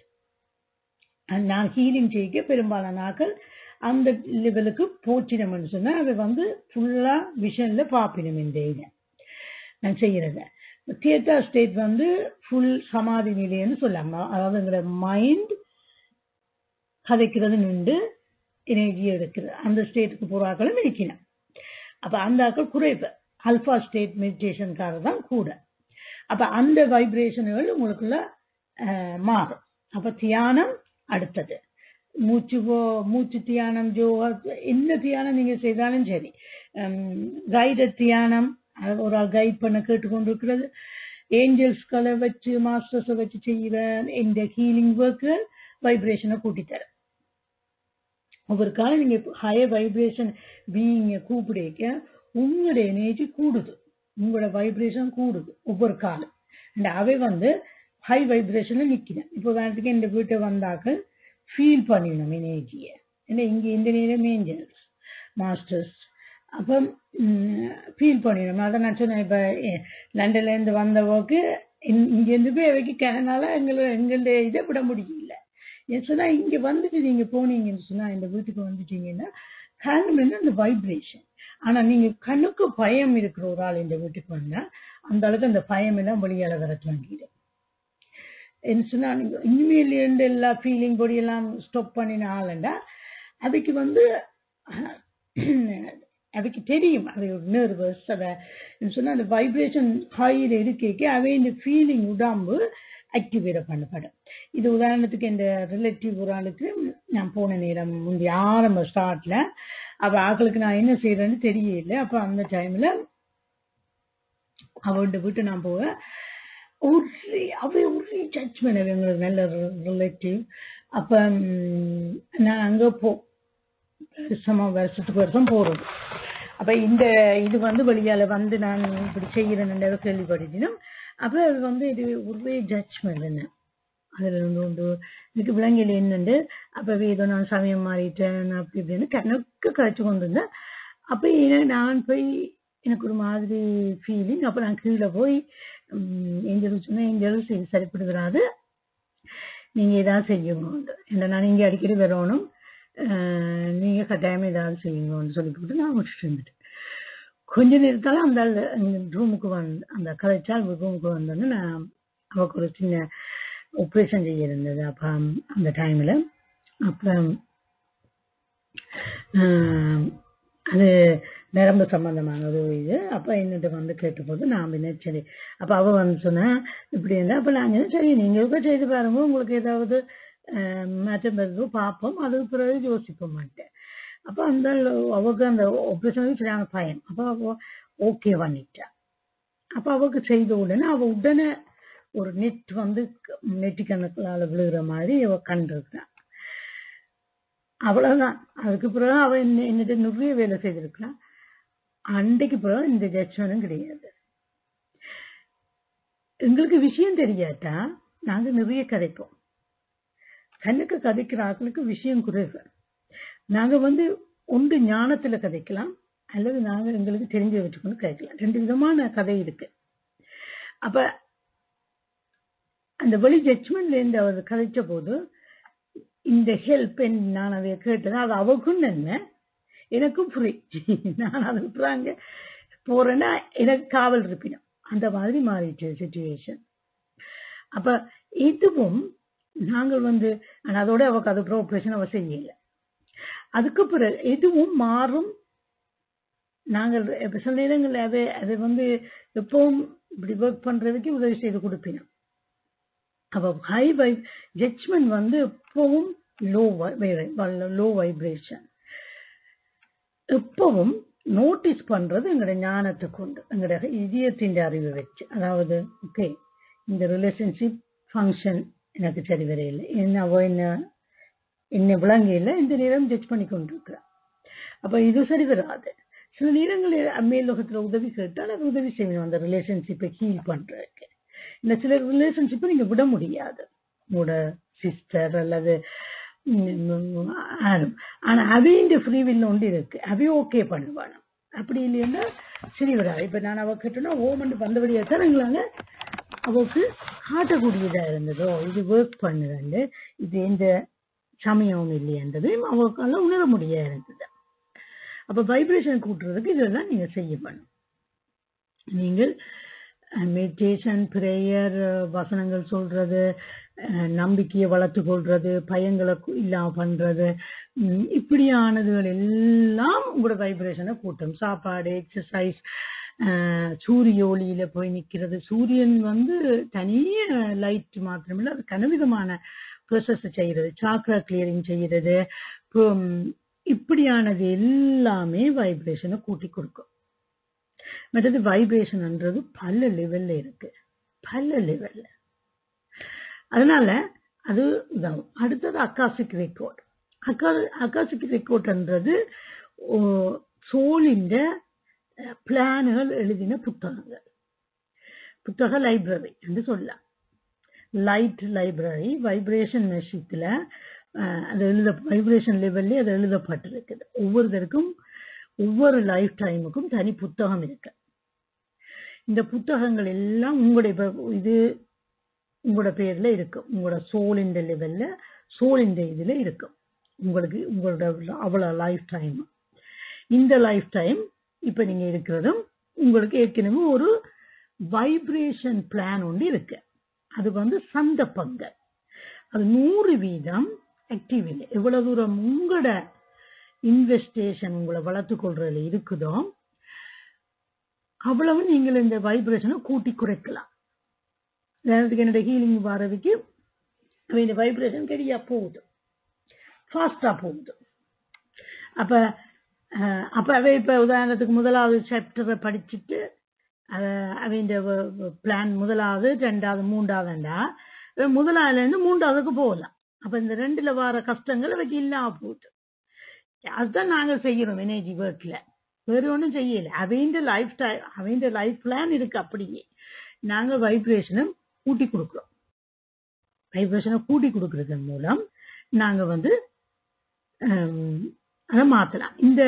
நான் ஹீலிங் செய்ய பெரும்பாலான ஆக்கள் அந்த லெவலுக்கு போச்சினம்னு சொன்னா அது வந்து ஃபுல்லா விஷன்ல பாப்பினம் இந்த இதை நான் செய்யறத தியேட்டா ஸ்டேட் வந்து ஃபுல் சமாதி நிலைன்னு சொல்லாம அதாவது எங்களோட மைண்ட் கதைக்கிறது நின்று எனர்ஜி எடுக்கிறது அந்த ஸ்டேட்டுக்கு போற ஆக்களும் இருக்கணும் அப்ப அந்த ஆக்கள் குறைவு அல்பா ஸ்டேட் மெடிடேஷனுக்காக தான் கூட அப்ப அந்த வைப்ரேஷன்கள் உங்களுக்குள்ள அஹ், மாறும் அப்ப தியானம் அடுத்தது மூச்சு போ- மூச்சு தியானம் யோகா என்ன தியானம் நீங்க செய்தாலும் சரி கைடட் தியானம் அது ஒரு ஆள் கைட் பண்ண கேட்டுக்கொண்டிருக்கிறது ஏஞ்சல்ஸ்களை வச்சு மாஸ்டர்ஸை வச்சு செய்கிற இந்த ஹீலிங் ஒர்க்கு வைப்ரேஷனை கூட்டித்தரும் ஒவ்வொரு காலம் நீங்க ஹையர் வைப்ரேஷன் பீயிங்க கூப்பிடுக்க உங்களோட எனர்ஜி கூடுது உங்களோட வைப்ரேஷன் கூடுது ஒவ்வொரு காலம் அண்ட் அவை வந்து ஹை வைப்ரேஷன்ல நிக்கணும் இப்போ உதாரணத்துக்கு இந்த வீட்டை வந்தாக்க ஃபீல் பண்ணிடணும் எனர்ஜியை ஏன்னா இங்க இந்த நேரம் ஏஞ்சல்ஸ் மாஸ்டர்ஸ் அப்போ ஃபீல் பண்ணிடணும் அதை நான் சொன்னேன் இப்போ லண்டன்ல இருந்து வந்தவங்க இங்கேருந்து போய் அவைக்கு கிணனால எங்களை எங்களுடைய இதை விட முடியல ஏன் சொன்னா இங்க வந்துட்டு நீங்க போனீங்கன்னு சொன்னா இந்த வீட்டுக்கு வந்துட்டீங்கன்னா காரணம் என்ன அந்த வைப்ரேஷன் ஆனா நீங்க கண்ணுக்கு பயம் இருக்கிற ஒரு ஆள் இந்த வீட்டுக்கு வந்தா அந்த அளவுக்கு அந்த பயம் எல்லாம் வெளியால வர தொடங்கிடும் என்ன சொன்னா நீங்க இனிமேல் இருந்து எல்லா ஃபீலிங் பொடி எல்லாம் ஸ்டாப் பண்ணின ஆளுண்டா அதுக்கு வந்து அதுக்கு தெரியும் அது ஒரு நர்வஸ் அத என்ன சொன்னா அந்த வைப்ரேஷன் ஹையில் இருக்க அவை இந்த ஃபீலிங் உடம்பு ஆக்டிவேட் பண்ணப்படும் இது உதாரணத்துக்கு இந்த ரிலேட்டிவ் ஒரு ஆளுக்கு நான் போன நேரம் முந்தைய ஆரம்ப ஸ்டார்ட்ல அப்ப ஆக்களுக்கு நான் என்ன செய்யறேன்னு தெரியல அப்ப அந்த டைம்ல அவள்கிட்ட விட்டு நான் போவேன் ஒரு அவை ஒரு ஜட்ஜ்மெண்ட் எங்களுக்கு நல்ல ரிலேட்டிவ் அப்ப ம், நான் அங்க போ வருஷமா வருஷத்துக்கு வருஷம் போறது அப்ப இந்த இது வந்து வெளியால வந்து நான் இப்படி செய்யறேன்னு கேள்விப்பட்டுச்சினும் அப்ப அது வந்து இது ஒரே ஜட்ஜ்மெண்ட் என்ன அதுல இருந்து உண்டு எனக்கு விலங்கில் என்னண்டு அப்ப ஏதோ நான் சமயம் மாறிட்டேன் அப்படி இப்படின்னு கணக்கு கழிச்சு கொண்டு இருந்தேன் அப்ப என்ன- நான் போய் எனக்கு ஒரு மாதிரி ஃபீலிங் அப்ப நான் கீழே போய் ஏஞ்சல் சொன்னா ஏஞ்சல் இது சரிப்படுகிறாது நீங்க ஏதாவது செய்யுங்க என்ன நான் இங்க அடிக்கடி வரணும் அஹ் நீங்க கட்டாயமா ஏதாவது செய்யுங்கன்னு சொல்லி போட்டு நான் முடிச்சுட்டு இருந்துட்டேன் கொஞ்ச நேரத்தால அந்த ரூமுக்கு வந்து அந்த கதைச்சால் ரூமுக்கு வந்தோன்னு நான் அவருக்கு ஒரு சின்ன ஆப்ரேஷன் செய்ய இருந்தது அப்ப அந்த டைம்ல அப்புறம் ஆஹ், அது நரம்பு சம்பந்தமான ஒரு இது அப்ப என்னட்டு வந்து கேட்டபோது நான் பின்ன சரி அப்ப அவ வந்து சொன்னா இப்படி இருந்தா அப்ப நான் சொன்னேன், சரி நீங்க கூட செய்து பாருங்க உங்களுக்கு ஏதாவது ஆஹ், மாற்றம் வருதோ பார்ப்போம் அதுக்கு பிறகு யோசிக்க மாட்டேன் அப்ப அந்த அவக்கு அந்த ஆப்ரேஷனுக்கு சரியான பயம் அப்ப அவ ஓகே பண்ணிட்டா அப்ப அவக்கு செய்த உடனே அவ உடனே ஒரு நெட் வந்து நெட்டி கணக்குலால விழுகிற மாதிரி அவ கண்டிருக்கிறான் அவ்வளவுதான் அதுக்கு பிறகு அவ என்ன என்னட்டு நிறைய வேலை செய்திருக்கலாம் அன்றைக்கு பிறகு இந்த ஜட்ஜ்மெண்ட்டும் கிடையாது எங்களுக்கு விஷயம் தெரியாட்டா நாங்க நிறைய கதைப்போம் கண்ணுக்கு கதைக்கிற ஆட்களுக்கு விஷயம் குறைவு நாங்க வந்து ஒன்று ஞானத்துல கதைக்கலாம் அல்லது நாங்க எங்களுக்கு தெரிஞ்ச வச்சுக்கொண்டு கதைக்கலாம் ரெண்டு விதமான கதை இருக்கு அப்ப அந்த வெளி ஜட்ஜ்மெண்ட்ல இருந்து அவர் கதைச்ச போது இந்த ஹெல்ப் நான் அதை கேட்டது அது அவக்கும் நன்மை எனக்கும் ஃப்ரீ நான் அதை விட்டுறாங்க போறேன்னா எனக்கு காவல் இருப்பினும் அந்த மாதிரி மாறிட்டு சுச்சுவேஷன் அப்ப இதுவும் நாங்கள் வந்து ஆனா அதோட அவக்கு அது ஆப்ரேஷன் அவ செய்யல அதுக்கு பிறகு இதுவும் மாறும் நாங்கள் இப்ப சில நேரங்கள்ல அது அது வந்து எப்பவும் இப்படி ஒர்க் பண்றதுக்கு உதவி செய்து கொடுப்பீங்க அப்ப ஹை வை ஜட்ஜ்மெண்ட் வந்து எப்பவும் லோ லோ வைப்ரேஷன் எப்பவும் நோட்டீஸ் பண்றது எங்களோட ஞானத்தை கொண்டு எங்களோட இதயத்தின் அறிவை வச்சு அதாவது ஓகே இந்த ரிலேஷன்ஷிப் ஃபங்க்ஷன் எனக்கு சரி வரையில்லை என்ன அவ என்ன என்ன விளங்கையில் இந்த நேரம் ஜட்ஜ் பண்ணி கொண்டிருக்கிறான் அப்ப இது சரி வராது சில நேரங்களில் மேலோகத்துல உதவி கேட்டால் அது உதவி செய்யணும் அந்த ரிலேஷன்ஷிப்பை ஹீல் பண்றதுக்கு இந்த சில ரிலேஷன்ஷிப்பை நீங்க விட முடியாது உங்களோட சிஸ்டர் அல்லது ம், ஆனும் ஆனா அவையின் ஃப்ரீ வில் ஒன்று இருக்கு அவையும் ஓகே பண்ணுவானு அப்படி இல்லைன்னா சரி வராது இப்ப நான் அவ கேட்டோன்னா ஓமண்டு வந்தபடியா தான் எங்களால அவருக்கு காட்டக்கூடியதா இருந்ததோ இது ஒர்க் பண்ணுறது இது எந்த சமயம் இல்லையன்றதையும் அவருக்கால உணர முடியா இருந்தது அப்ப வைப்ரேஷன் கூட்டுறதுக்கு இதெல்லாம் நீங்க செய்ய பண்ணும் நீங்கள் மெடிடேஷன் பிரேயர் வசனங்கள் சொல்றது அஹ், நம்பிக்கையை வளர்த்து கொள்றது பயங்களை கு- இல்லாம பண்றது உம், இப்படியானதுகள் எல்லாம் உங்களோட வைப்ரேஷனை கூட்டும் சாப்பாடு எக்ஸசைஸ் சூரிய ஒளியில போய் நிக்கிறது சூரியன் வந்து தனிய லைட் மாத்திரமில்ல அது கனவிதமான ப்ரொசஸ் செய்யறது சாக்ரா கிளியரிங் செய்யறது அப்புறம் இப்படியானது எல்லாமே வைப்ரேஷனை கூட்டி கொடுக்கும் மற்றது வைப்ரேஷன்ன்றது பல லெவல்ல இருக்கு பல லெவல்ல அதனால அது இதாகும் அடுத்தது அக்காசிக் ரெக்கார்ட் அக்கா அக்காசிக் ரெக்கார்ட்ன்றது சோலின் பிளான்கள் எழுதின புத்தகங்கள் புத்தக லைப்ரரி என்று சொல்லலாம் லைட் லைப்ரரி வைப்ரேஷன் மெஷித்துல அது எழுத வைப்ரேஷன் லெவல்லே அது எழுதப்பட்டிருக்குது ஒவ்வொருத்தருக்கும் ஒவ்வொரு லைஃப் டைமுக்கும் தனி புத்தகம் இருக்கு இந்த புத்தகங்கள் எல்லாம் உங்களுடைய இப்ப இது உங்களோட பேர்ல இருக்கும் உங்களோட சோல் இந்த லெவல்ல சோல் இந்த இதுல இருக்கும் உங்களுக்கு உங்களோட அவ்வளவு லைஃப் டைம் இந்த லைஃப் டைம் இப்ப நீங்க இருக்கிறதும் உங்களுக்கு ஏற்கனவே ஒரு வைப்ரேஷன் பிளான் ஒன்று இருக்கு அது வந்து சந்தர்ப்பங்கள் அது நூறு வீதம் ஆக்டிவ் இல்லை எவ்வளவு தூரம் உங்களோட இன்வெஸ்டேஷன் உங்களை வளர்த்து கொள்றதுல இருக்குதோ அவ்வளவு நீங்கள் இந்த வைப்ரேஷனை கூட்டி குறைக்கலாம் உதாரணத்துக்கு என்னோட ஹீலிங் வர்றதுக்கு அவ இந்த வைப்ரேஷன் கெடியா போகுது ஃபாஸ்டா போகுது அப்ப அஹ், அப்ப அவ இப்ப உதாரணத்துக்கு முதலாவது சாப்டரை படிச்சுட்டு அவன் பிளான் முதலாவது ரெண்டாவது மூன்றாவதுண்டா இவ முதலாவதுல இருந்து மூன்றாவதுக்கு போகலாம் அப்ப இந்த ரெண்டுல வர கஷ்டங்கள் அவைக்கு இல்லாம போகுது அதுதான் நாங்க செய்யறோம் எனர்ஜி ஒர்க்ல வேற ஒண்ணும் செய்யல அவங்க லைஃப் ஸ்டைல் அவங்க லைஃப் பிளான் இருக்கு அப்படியே நாங்க வைப்ரேஷனை கூட்டி கொடுக்குறோம் வைப்ரேஷனை கூட்டி கொடுக்கறதன் மூலம் நாங்க வந்து ஹம், அதை மாத்தலாம் இந்த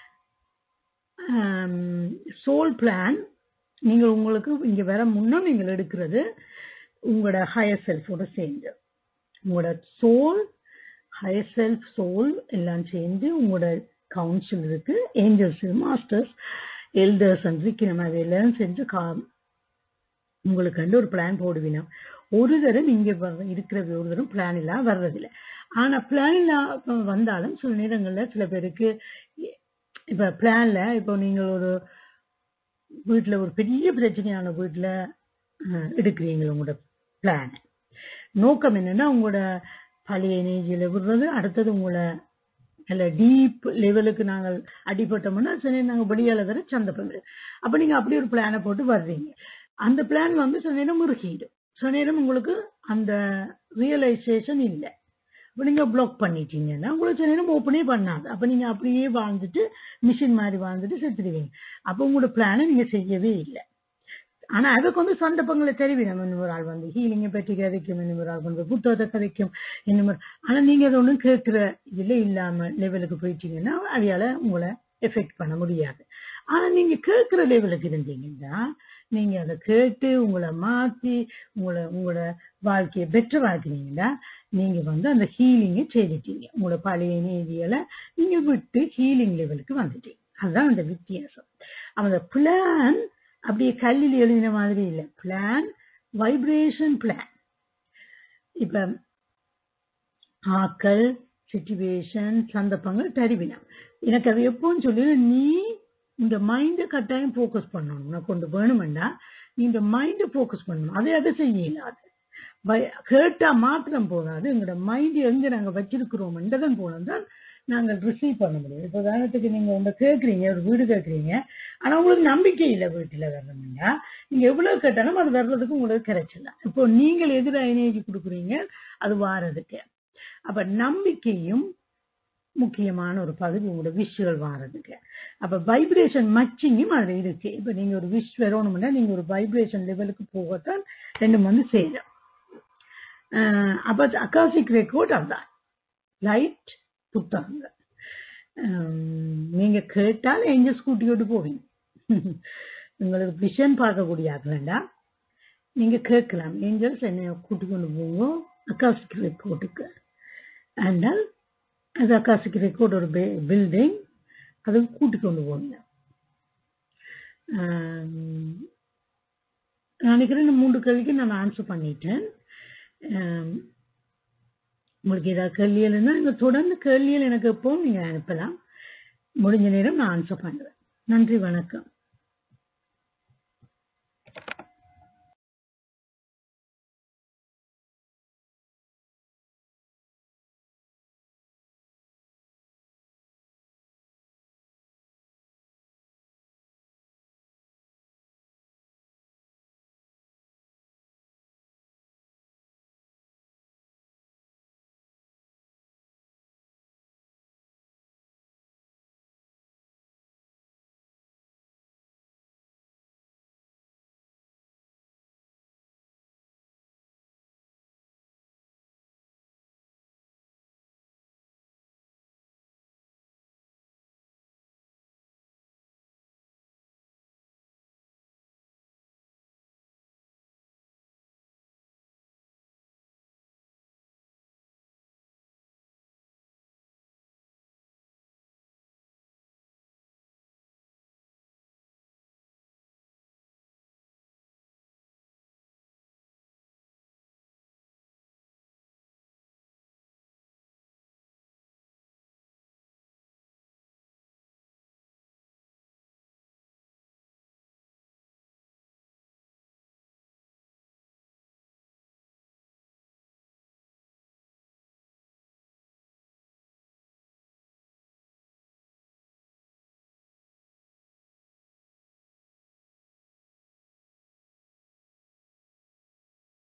சோல் பிளான் நீங்க உங்களுக்கு இங்க வர முன்ன நீங்கள் எடுக்கிறது உங்களோட ஹையர் செல்ஃபோட சேர்ந்து உங்களோட சோல் ஹையர் செல்ஃப் சோல் எல்லாம் சேர்ந்து உங்களோட கவுன்சில் இருக்கு ஏஞ்சல்ஸ் மாஸ்டர்ஸ் எல்டர்ஸ் இருக்கிற எல்லாம் செஞ்சு கா உங்களுக்கு வந்து ஒரு பிளான் போடுவீங்க ஒரு தரம் இங்க வர்ற- இருக்கிற ஒரு தரம் பிளான் இல்லாம வர்றதில்ல ஆனா பிளான் இல்லாம வந்தாலும் சில நேரங்கள்ல சில பேருக்கு இப்ப பிளான்ல இப்போ நீங்க ஒரு வீட்டுல ஒரு பெரிய பிரச்சனையான வீட்டுல அஹ், எடுக்கிறீங்க உங்களோட பிளான் நோக்கம் என்னன்னா உங்களோட பழைய எனர்ஜியில விடுறது அடுத்தது உங்களை நல்ல டீப் லெவலுக்கு நாங்கள் அடிபட்டோம்னா சரி நாங்க வெளியால வர சந்தப்பம் அப்ப நீங்க அப்படி ஒரு பிளானை போட்டு வர்றீங்க அந்த பிளான் வந்து சில நேரம் முறுகிடும் சில நேரம் உங்களுக்கு அந்த ரியலைசேஷன் இல்லை அப்ப நீங்க பிளாக் பண்ணிட்டீங்கன்னா உங்களுக்கு சில நேரம் ஓப்பனே பண்ணாது அப்ப நீங்க அப்படியே வாழ்ந்துட்டு மிஷின் மாதிரி வாழ்ந்துட்டு செத்துடுவீங்க அப்ப உங்களோட பிளானை நீங்க செய்யவே இல்லை ஆனா அதுக்கு வந்து சந்தர்ப்பங்களை தெரிவிக்கணும் இன்னும் ஒரு ஆள் வந்து ஹீலிங்கை பற்றி கதைக்கும் இன்னும் ஒரு ஆள் வந்து புத்தகத்தை கதைக்கும் இன்னும் ஒரு- ஆனா நீங்க அதை ஒன்றும் கேட்கிற இதுல இல்லாம லெவலுக்கு போயிட்டீங்கன்னா அவையால உங்களை எஃபெக்ட் பண்ண முடியாது ஆனா நீங்க கேட்கிற லெவலுக்கு இருந்தீங்கன்னா நீங்க அதை கேட்டு உங்களை மாத்தி உங்களை உங்களோட வாழ்க்கையை பெற்ற வாழ்க்கைனீங்கன்னா நீங்க வந்து அந்த ஹீலிங்கை செய்துட்டீங்க உங்களோட பழைய நீதிகளை நீங்க விட்டு ஹீலிங் லெவலுக்கு வந்துட்டீங்க அதுதான் அந்த வித்தியாசம் அந்த பிளான் அப்படியே கல்லில் எழுதின மாதிரி இல்லை பிளான் வைப்ரேஷன் பிளான் இப்ப ஆக்கள் சிச்சுவேஷன் சந்தர்ப்பங்கள் தருவினம் எனக்கு அது எப்போன்னு சொல்லி நீ இந்த மைண்டை கட்டாயம் ஃபோக்கஸ் பண்ணணும் உனக்கு கொண்டு வேணுமெண்டா நீ இந்த மைண்டை ஃபோக்கஸ் பண்ணணும் அதை அதை செய்ய இயலாது பய- கேட்டா மாத்திரம் போதாது எங்களோட மைண்ட் எங்க நாங்க வச்சிருக்கிறோம் என்றதன் மூலம் தான் நாங்கள் ரிசீவ் பண்ண முடியும் இப்போ உதாரணத்துக்கு நீங்க உங்க கேட்குறீங்க ஒரு வீடு கேட்குறீங்க ஆனா உங்களுக்கு நம்பிக்கை இல்லை வீட்டுல வரணும்னா நீங்க எவ்வளவு கேட்டாலும் அது வர்றதுக்கு உங்களுக்கு கிடைச்சிடலாம் இப்போ நீங்கள் எதிராக எனர்ஜி கொடுக்குறீங்க அது வாரதுக்கு அப்ப நம்பிக்கையும் முக்கியமான ஒரு பகுதி உங்களோட விஷுவல் வாரதுக்கு அப்ப வைப்ரேஷன் மச்சிங்கும் அதுல இருக்கு இப்ப நீங்க ஒரு விஷ் வரணும்னா நீங்க ஒரு வைப்ரேஷன் லெவலுக்கு போகத்தான் ரெண்டும் வந்து சேரும் அஹ் அப்ப அக்காசிக் ரெக்கார்ட் அதுதான் லைட் புத்தகங்கள் அஹ் நீங்க கேட்டால் ஏஞ்சல்ஸ் கூட்டிக்கிட்டு போவீங்க உங்களுக்கு விஷன் பார்க்கக்கூடிய ஆகலண்டா நீங்க கேட்கலாம் ஏஞ்சல்ஸ் என்னை கூட்டி கொண்டு போங்க அக்காசிக் ரெக்கார்டுக்கு ஆனால் அது அக்காசிக் ரெக்கார்ட் ஒரு பில்டிங் அதுக்கு கூட்டி கொண்டு போங்க ஆம், நான் நினைக்கிறேன் இந்த மூன்று கேள்விக்கு நான் ஆன்சர் பண்ணிட்டேன் ஆம், உங்களுக்கு ஏதாவது கேள்விகள் இருந்தால் நீங்கள் தொடர்ந்து கேள்விகள் எனக்கு எப்பவும் நீங்கள் அனுப்பலாம் முடிஞ்ச நேரம் நான் ஆன்சர் பண்ணுறேன் நன்றி வணக்கம்